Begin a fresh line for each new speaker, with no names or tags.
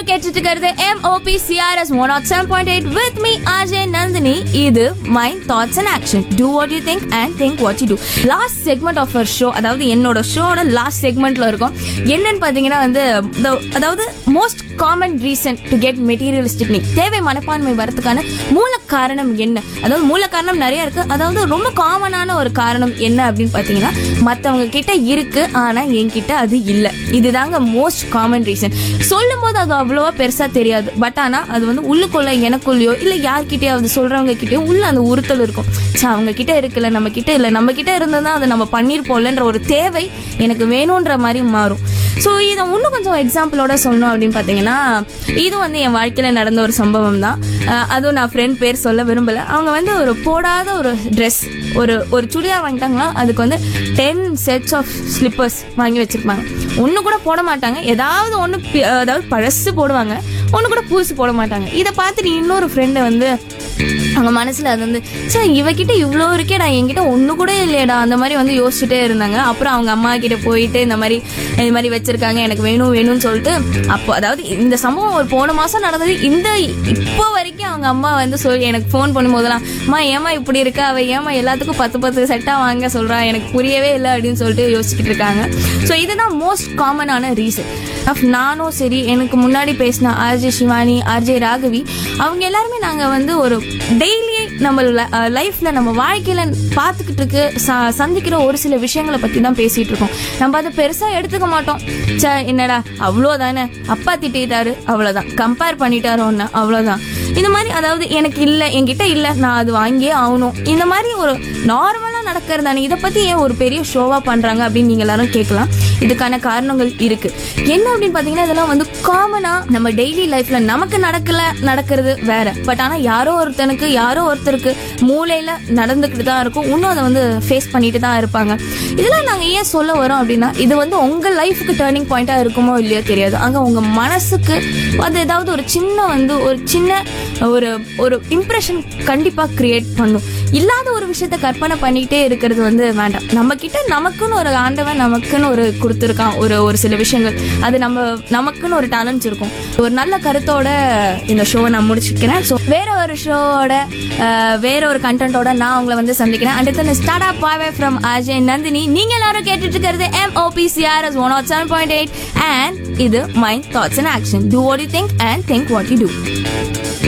கேட்டுட்டு இருக்கிறது MOP CRS one nought seven point eight with me Ajay Nandhini இது mind thoughts and action do what you think and think what you do last segment of our show அதாவது என்னோட ஷோட last செக்மெண்ட்ல இருக்கும் என்னன்னு பாத்தீங்கன்னா வந்து the- அதாவது most common reason to get materialistic நீ தேவை மனப்பான்மை வரதுக்கான மூல காரணம் என்ன அதாவது மூல காரணம் நிறைய இருக்கு அதாவது ரொம்ப காமனான ஒரு காரணம் என்ன அப்படின்னு பாத்தீங்கன்னா மத்தவங்க கிட்ட இருக்கு ஆனா என்கிட்ட அது இல்ல இதுதாங்க மோஸ்ட் காமன் ரீசன் சொல்லும் போது அது அவ்வளவா பெருசா தெரியாது பட் ஆனா அது வந்து உள்ளுக்குள்ள எனக்குள்ளயோ இல்ல யார்கிட்டயாவது சொல்றவங்க கிட்டயோ உள்ள அந்த உறுத்தல் இருக்கும் ச்சே, அவங்க கிட்ட இருக்குல்ல நம்ம கிட்ட இல்ல நம்ம கிட்ட இருந்தா அதை நம்ம பண்ணிருப்போம்லன்ற ஒரு தேவை எனக்கு வேணும்ன்ற மாதிரி மாறும் ஸோ இதை இன்னும் கொஞ்சம் எக்ஸாம்பிளோட சொல்லணும் அப்படின்னு பார்த்தீங்கன்னா இது வந்து என் வாழ்க்கையில் நடந்த ஒரு சம்பவம் தான் அஹ் அதுவும் நான் ஃப்ரெண்ட் பேர் சொல்ல விரும்பல அவங்க வந்து ஒரு போடாத ஒரு ட்ரெஸ் ஒரு ஒரு சுடிதார் வாங்கிட்டாங்களா அதுக்கு வந்து டென் செட்ஸ் ஆஃப் ஸ்லிப்பர்ஸ் வாங்கி வச்சிருப்பாங்க ஒன்று கூட போட மாட்டாங்க ஏதாவது ஒன்று அதாவது பழசு போடுவாங்க ஒன்று கூட புதுசு போட மாட்டாங்க இதை பார்த்துட்டு இன்னொரு ஃப்ரெண்டு வந்து அவங்க மனசுல அது வந்து சே இவகிட்ட இவ்வளோ இருக்கேடா என்கிட்ட ஒண்ணு கூட இல்லையடா அந்த மாதிரி வந்து யோசிச்சுட்டே இருந்தாங்க அப்புறம் அவங்க அம்மா கிட்ட போயிட்டு இந்த மாதிரி இந்த மாதிரி வச்சிருக்காங்க எனக்கு வேணும் வேணும்னு சொல்லிட்டு அப்போ அதாவது இந்த சம்பவம் ஒரு போன மாசம் நடந்தது இந்த இப்போ வரைக்கும் அவங்க அம்மா வந்து சொல்லி எனக்கு ஃபோன் பண்ணும்போதெல்லாம் அம்மா ஏமா இப்படி இருக்கா அவ ஏமா எல்லாத்துக்கும் பத்து பத்து செட்டா வாங்க சொல்றா எனக்கு புரியவே இல்லை அப்படின்னு சொல்லிட்டு யோசிச்சுட்டு இருக்காங்க ஸோ இதுதான் மோஸ்ட் காமனான ரீசன் நானும் சரி எனக்கு முன்னாடி பேசின ஆர்ஜே சிவானி ஆர்ஜே ராகவி அவங்க எல்லாருமே நாங்க வந்து ஒரு டெய்லி நம்ம லைஃப்ல நம்ம வாழ்க்கையில பார்த்துக்கிட்டு இருக்கு ச- சந்திக்கிற ஒரு சில விஷயங்களை பத்தி தான் பேசிட்டு இருக்கோம் நம்ம அதை பெருசா எடுத்துக்க மாட்டோம் ச்சே என்னடா அவ்வளோதானே அப்பா திட்டிட்டாரு அவ்வளவுதான் கம்பேர் பண்ணிட்டாரு ஒன்னு அவ்வளவுதான் இந்த மாதிரி அதாவது எனக்கு இல்ல என்கிட்ட இல்ல நான் அது வாங்கியே ஆகணும் இந்த மாதிரி ஒரு நார்மலா நடக்கிறதானே இதை பத்தி ஏன் ஒரு பெரிய ஷோவா பண்றாங்க அப்படின்னு நீங்க எல்லாரும் கேட்கலாம் இதுக்கான காரணங்கள் இருக்கு என்ன அப்படின்னு பாத்தீங்கன்னா இதெல்லாம் வந்து காமனா நம்ம டெய்லி லைஃப்ல நமக்கு நடக்கல நடக்கிறது வேற பட் ஆனா யாரோ ஒருத்தனுக்கு யாரோ ஒருத்தருக்கு மூளையில நடந்துக்கிட்டு தான் இருக்கும் இன்னும் அதை வந்து ஃபேஸ் பண்ணிட்டு தான் இருப்பாங்க இதெல்லாம் நாங்க ஏன் சொல்ல வரோம் அப்படின்னா இது வந்து உங்க லைஃப்க்கு டேர்னிங் பாயிண்டா இருக்குமோ இல்லையோ தெரியாது அங்க உங்க மனசுக்கு அது ஏதாவது ஒரு சின்ன வந்து ஒரு சின்ன ஒரு ஒரு இம்ப்ரெஷன் கண்டிப்பா கிரியேட் பண்ணும் இல்லாத ஒரு விஷயத்த கற்பனை பண்ணிக்கிட்டே இருக்கிறது வந்து வேண்டாம் நம்ம கிட்ட நமக்குன்னு ஒரு ஆண்டவன் நமக்குன்னு ஒரு கொடுத்துருக்கான் ஒரு ஒரு சில விஷயங்கள் அது நம்ம நமக்குன்னு ஒரு டேலண்ட்ஸ் இருக்கும் ஒரு நல்ல கருத்தோட இந்த ஷோவை நான் முடிச்சுக்கிறேன் ஸோ வேற ஒரு ஷோவோட வேற ஒரு கண்டென்ட்டோட நான் உங்களை வந்து சந்திக்கிறேன் அண்ட் இத்தனை ஸ்டார்ட் அப் பாவே ஃப்ரம் அஜய் நந்தினி நீங்க எல்லாரும் கேட்டுட்டு இருக்கிறது MOP CRS one nought seven point eight and இது mind thoughts and action do what you think and think what you two